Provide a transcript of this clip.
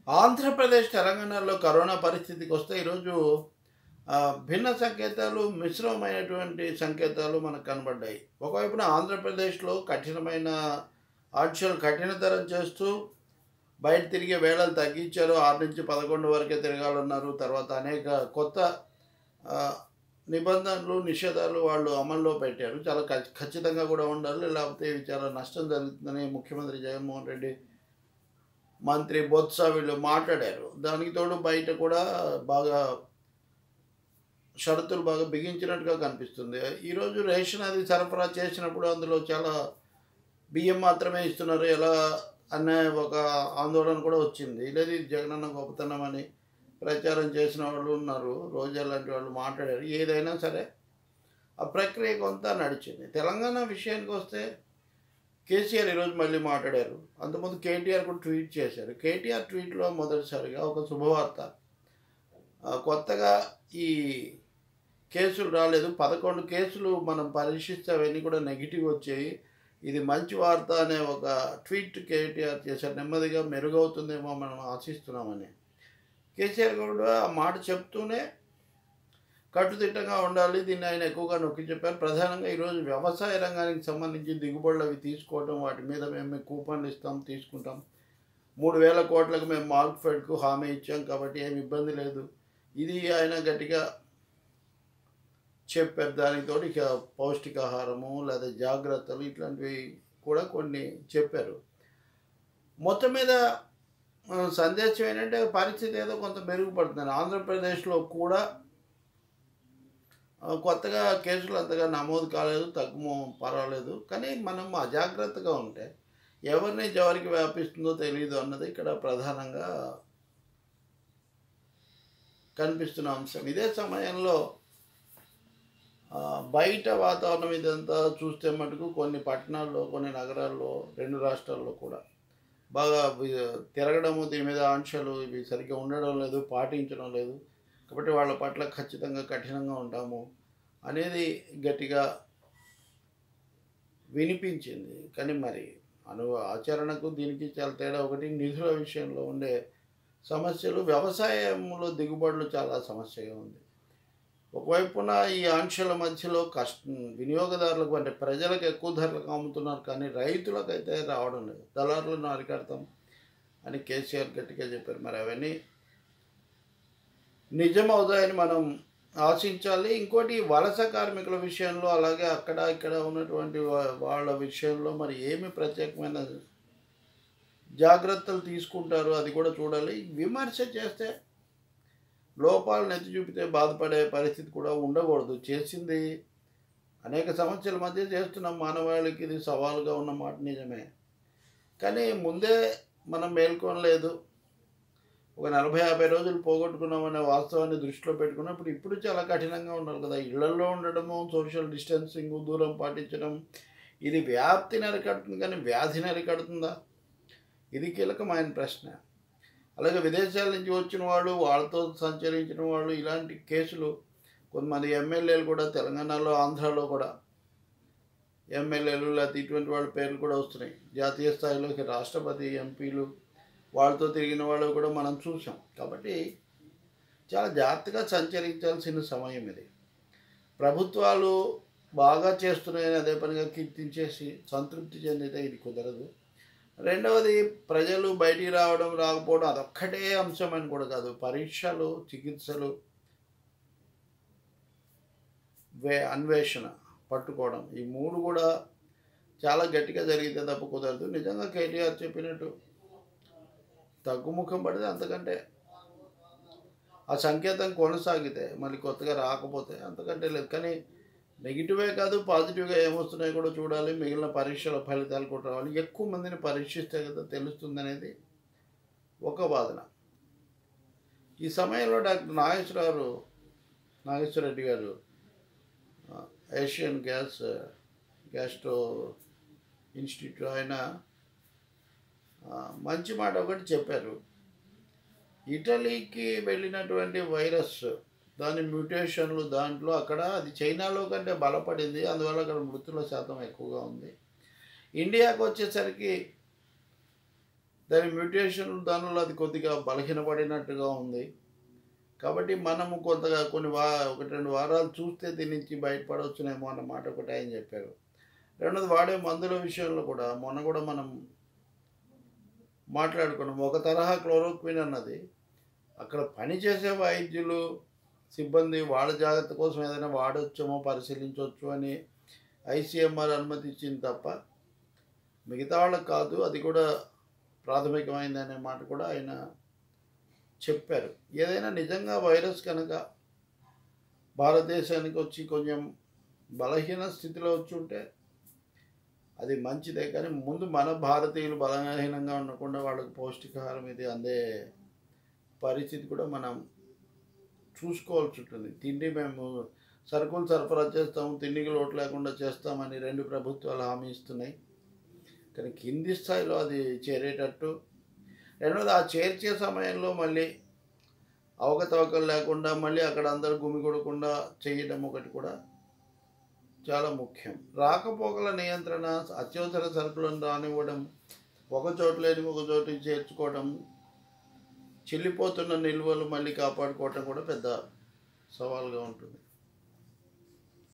ఆంధ్రప్రదేశ్ తెలంగాణలో కరోనా పరిస్థితికి వస్తే ఈరోజు ఆ, భిన్న సంకేతాలు మిశ్రమమైనటువంటి సంకేతాలు మనకు కనబడ్డాయి ఒకవైపున ఆంధ్రప్రదేశ్లో కఠినమైన ఆంక్షలు కఠినతరం చేస్తూ బయట తిరిగే వేళలు తగ్గించారు ఆరు నుంచి పదకొండు వరకే తిరగాలన్నారు తర్వాత అనేక కొత్త ఆ, నిబంధనలు నిషేధాలు వాళ్ళు అమల్లో పెట్టారు చాలా ఖచ్- ఖచ్చితంగా కూడా ఉండాలి లేకపోతే ఇవి చాలా నష్టం జరుగుతుందని ముఖ్యమంత్రి జగన్మోహన్ రెడ్డి మంత్రి బొత్స వీళ్ళు మాట్లాడారు దానికి తోడు బయట కూడా బాగా షరతులు బాగా బిగించినట్టుగా కనిపిస్తుంది ఈరోజు రేషన్ అది సరఫరా చేసినప్పుడు అందులో చాలా బియ్యం మాత్రమే ఇస్తున్నారు ఎలా అనే ఒక ఆందోళన కూడా వచ్చింది లేదు ఇది జగనన్న గొప్పతనం అని ప్రచారం చేసిన వాళ్ళు ఉన్నారు రోజా లాంటి వాళ్ళు మాట్లాడారు ఏదైనా సరే ఆ ప్రక్రియ కొంత నడిచింది తెలంగాణ విషయానికి వస్తే కేసీఆర్ ఈరోజు మళ్ళీ మాట్లాడారు అంతకుముందు కేటీఆర్ కూడా ట్వీట్ చేశారు కేటీఆర్ ట్వీట్లో మొదటిసారిగా ఒక శుభవార్త ఆ, కొత్తగా ఈ కేసులు రాలేదు పదకొండు కేసులు మనం పరీక్షిస్తే అవన్నీ కూడా నెగిటివ్ వచ్చాయి ఇది మంచి వార్త అనే ఒక ట్వీట్ కేటీఆర్ చేశారు నెమ్మదిగా మెరుగవుతుందేమో మనం ఆశిస్తున్నామని కేసీఆర్ కూడా ఆ మాట చెప్తూనే కట్టుదిట్టంగా ఉండాలి దీన్ని ఆయన ఎక్కువగా నొక్కి చెప్పారు ప్రధానంగా ఈరోజు వ్యవసాయ రంగానికి సంబంధించి దిగుబడులు అవి తీసుకోవడం వాటి మీద మేము కూపన్లు ఇస్తాం తీసుకుంటాం మూడు వేల కోట్లకు మేము మార్క్ ఫెడ్కు హామీ ఇచ్చాం కాబట్టి ఏమి ఇబ్బంది లేదు ఇది ఆయన గట్టిగా చెప్పారు దానితో ఇక పౌష్టికాహారము లేదా జాగ్రత్తలు ఇట్లాంటివి కూడా కొన్ని చెప్పారు మొత్తం మీద ఆ, సందేశం ఏంటంటే పరిస్థితి ఏదో కొంత మెరుగుపడుతుంది ఆంధ్రప్రదేశ్లో కూడా ఆ, కొత్తగా కేసులు అంతగా నమోదు కాలేదు తగ్గుమో పర్వాలేదు కానీ మనం అజాగ్రత్తగా ఉంటే ఎవరిని ఎవరికి వ్యాపిస్తుందో తెలియదు అన్నది ఇక్కడ ప్రధానంగా కనిపిస్తున్న అంశం ఇదే సమయంలో ఆ, బయట వాతావరణం ఇదంతా చూస్తే మటుకు కొన్ని పట్టణాల్లో కొన్ని నగరాల్లో రెండు రాష్ట్రాల్లో కూడా బాగా వి- తిరగడము దీని మీద ఆంక్షలు ఇవి సరిగ్గా ఉండడం లేదు పాటించడం లేదు కాబట్టి వాళ్ళ పట్ల ఖచ్చితంగా కఠినంగా ఉంటాము అనేది గట్టిగా వినిపించింది కానీ మరి అను ఆచరణకు దీనికి చాలా తేడా ఒకటి నిధుల విషయంలో ఉండే సమస్యలు వ్యవసాయంలో దిగుబడులు చాలా సమస్యగా ఉంది ఒకవైపున ఈ ఆంక్షల మధ్యలో కష్ట వినియోగదారులకు అంటే ప్రజలకు ఎక్కువ ధరలకు అమ్ముతున్నారు కానీ రైతులకైతే రావడం లేదు దళారులను అరికడతాం అని కేసీఆర్ గట్టిగా చెప్పారు మరి అవన్నీ నిజం అవుతాయని మనం ఆశించాలి ఇంకోటి వలస కార్మికుల విషయంలో అలాగే అక్కడ ఇక్కడ ఉన్నటువంటి వా- వాళ్ళ విషయంలో మరి ఏమి ప్రత్యేకమైన జాగ్రత్తలు తీసుకుంటారు అది కూడా చూడాలి విమర్శ చేస్తే లోపాలను ఎత్తి చూపితే బాధపడే పరిస్థితి కూడా ఉండకూడదు చేసింది అనేక సమస్యల మధ్య చేస్తున్నాం మానవాళికి ఇది సవాలుగా ఉన్న మాట నిజమే కానీ ముందే మనం మేల్కొనలేదు ఒక నలభై యాభై రోజులు పోగొట్టుకున్నామనే వాస్తవాన్ని దృష్టిలో పెట్టుకున్నప్పుడు ఇప్పుడు చాలా కఠినంగా ఉండాలి కదా ఇళ్లలో ఉండడము సోషల్ డిస్టెన్సింగ్ దూరం పాటించడం ఇది వ్యాప్తిని అరికడుతుంది కానీ వ్యాధిని అరికడుతుందా ఇది కీలకమైన ప్రశ్న అలాగే విదేశాల నుంచి వచ్చిన వాళ్ళు వాళ్ళతో సంచరించిన వాళ్ళు ఇలాంటి కేసులు కొంతమంది ఎమ్మెల్యేలు కూడా తెలంగాణలో ఆంధ్రాలో కూడా ఎమ్మెల్యేలు లేకపోతే ఇటువంటి వాళ్ళ పేర్లు కూడా వస్తున్నాయి జాతీయ స్థాయిలోకి రాష్ట్రపతి ఎంపీలు వాళ్ళతో తిరిగిన వాళ్ళు కూడా మనం చూసాం కాబట్టి చాలా జాగ్రత్తగా సంచరించాల్సిన సమయం ఇది ప్రభుత్వాలు బాగా చేస్తున్నాయని అదే పనిగా కీర్తించేసి సంతృప్తి చెందితే ఇది కుదరదు రెండవది ప్రజలు బయటికి రావడం రాకపోవడం అదొక్కటే అంశం అని కూడా కాదు పరీక్షలు చికిత్సలు వే అన్వేషణ పట్టుకోవడం ఈ మూడు కూడా చాలా గట్టిగా జరిగితే తప్ప కుదరదు నిజంగా కేటీఆర్ చెప్పినట్టు తగ్గుముఖం పడితే అంతకంటే ఆ సంకేతం కొనసాగితే మళ్ళీ కొత్తగా రాకపోతే అంతకంటే లేదు కానీ నెగిటివే కాదు పాజిటివ్గా ఏమొస్తున్నాయో కూడా చూడాలి మిగిలిన పరీక్షల ఫలితాలు కూడా రావాలి ఎక్కువ మందిని పరీక్షిస్తే కదా తెలుస్తుంది అనేది ఒక వాదన ఈ సమయంలో డాక్టర్ నాగేశ్వరరావు నాగేశ్వర రెడ్డి గారు ఆ, ఏషియన్ గ్యాస్ గ్యాస్ట్రో ఇన్స్టిట్యూట్ ఆయన ఆ, మంచి మాట ఒకటి చెప్పారు ఇటలీకి వెళ్ళినటువంటి వైరస్ దాని మ్యూటేషన్లు దాంట్లో అక్కడ అది చైనాలో కంటే బలపడింది అందువల్ల అక్కడ మృతుల శాతం ఎక్కువగా ఉంది ఇండియాకు వచ్చేసరికి దాని మ్యూటేషన్ దానిలో అది కొద్దిగా బలహీనపడినట్టుగా ఉంది కాబట్టి మనము కొంతగా కొన్ని వా ఒకటి రెండు వారాలు చూస్తే దీని నుంచి బయటపడవచ్చునేమో అన్న మాట ఒకటి ఆయన చెప్పారు రెండోది వాడే మందుల విషయంలో కూడా మొన్న కూడా మనం మాట్లాడుకున్నాం ఒక తరహా క్లోరోక్విన్ అన్నది అక్కడ పనిచేసే వైద్యులు సిబ్బంది వాళ్ళ జాగ్రత్త కోసం ఏదైనా వాడొచ్చేమో పరిశీలించవచ్చు అని ఐసీఎంఆర్ అనుమతి ఇచ్చింది తప్ప మిగతా వాళ్ళకి కాదు అది కూడా ప్రాథమికమైంది అనే మాట కూడా ఆయన చెప్పారు ఏదైనా నిజంగా వైరస్ కనుక భారతదేశానికి వచ్చి కొంచెం బలహీన స్థితిలో వచ్చి ఉంటే అది మంచిదే కానీ ముందు మన భారతీయులు బలహీనంగా ఉండకుండా వాళ్ళకి పౌష్టికాహారం ఇది అందే పరిస్థితి కూడా మనం చూసుకోవాల్సి ఉంటుంది తిండి మేము సరుకులు సరఫరా చేస్తాము తిండికి లోటు లేకుండా చేస్తామని రెండు ప్రభుత్వాలు హామీ ఇస్తున్నాయి కానీ కింది స్థాయిలో అది చేరేటట్టు రెండోది ఆ చేర్చే సమయంలో మళ్ళీ అవకతవకలు లేకుండా మళ్ళీ అక్కడ అందరూ గుమిగూడకుండా చేయడం ఒకటి కూడా చాలా ముఖ్యం రాకపోకల నియంత్రణ అత్యవసర సరుకులను రానివ్వడం ఒక చోట లేని ఒక చోటికి చేర్చుకోవడం చెల్లిపోతున్న నిల్వలు మళ్ళీ కాపాడుకోవటం కూడా పెద్ద సవాల్గా ఉంటుంది